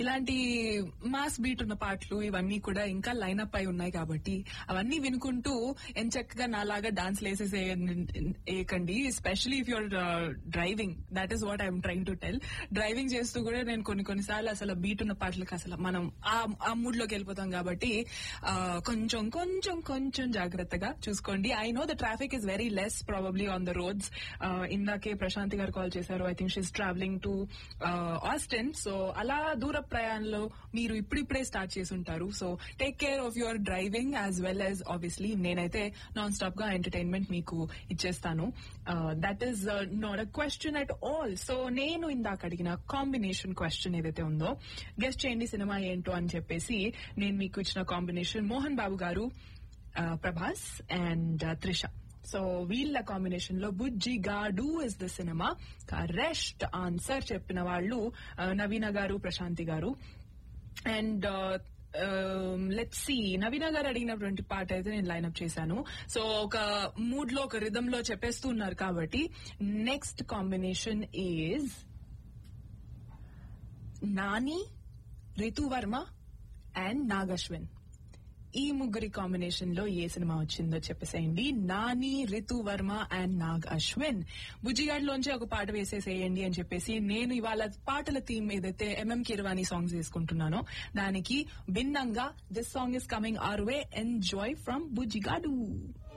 ఇలాంటి mass beat ఉన్న పాటలు ఇవన్నీ కూడా ఇంకా లైన్ అప్ అయి ఉన్నాయి కాబట్టి అవన్నీ వినుకుంటూ ఎంచక్కగా నాలాగా డాన్స్ వేసేసేయకండి especially if you're driving that is what I'm trying to tell driving చేస్తూ కూడా నేను కొన్ని కొన్నిసార్లు అసలు బీట్ ఉన్న పాటలకు అసలు మనం ఆ- ఆ మూడ్ లోకి వెళ్ళిపోతాం కాబట్టి ఆ, కొంచెం కొంచెం కొంచెం జాగ్రత్తగా చూసుకోండి I know the traffic is very less probably on the roads ఇందాకే ప్రశాంతి గారు కాల్ చేశారు I think she's travelling to Austin so అలా దూర ప్రయాణంలో మీరు ఇప్పుడిప్పుడే స్టార్ట్ చేసి ఉంటారు so take care of your driving as well as obviously నేనైతే నాన్ స్టాప్ గా ఎంటర్టైన్మెంట్ మీకు ఇచ్చేస్తాను that is not a question at all so నేను ఇందాక అడిగిన కాంబినేషన్ క్వశ్చన్ ఏదైతే ఉందో గెస్ట్ చేయండి సినిమా ఏంటో అని చెప్పేసి నేను మీకు ఇచ్చిన కాంబినేషన్ మోహన్ బాబు గారు uh, Prabhas and Trisha so వీళ్ళ కాంబినేషన్ లో బుజ్జి గాడు ఇస్ ద సినిమా కరెస్ట్ ఆన్సర్ చెప్పిన వాళ్ళు uh, నవీన గారు ప్రశాంతి గారు అండ్ లెట్ సి నవీన గారు అడిగినటువంటి పాట అయితే నేను లైన్అప్ చేశాను సో ఒక మూడ్ లో ఒక రిధమ్ లో చెప్పేస్తూ ఉన్నారు కాబట్టి next combination is Nani Rituvarma and Nagashwin ఈ ముగ్గురి కాంబినేషన్ లో ఏ సినిమా వచ్చిందో చెప్పేసేయండి నాని రితు వర్మ అండ్ నాగ్ అశ్విన్ బుజ్జిగాడిలోంచి ఒక పాట వేసేసేయండి అని చెప్పేసి నేను ఇవాళ పాటల థీమ్ ఏదైతే ఎంఎం కిరవాణి సాంగ్స్ వేసుకుంటున్నానో దానికి భిన్నంగా this song is coming our way enjoy from బుజ్జిగాడు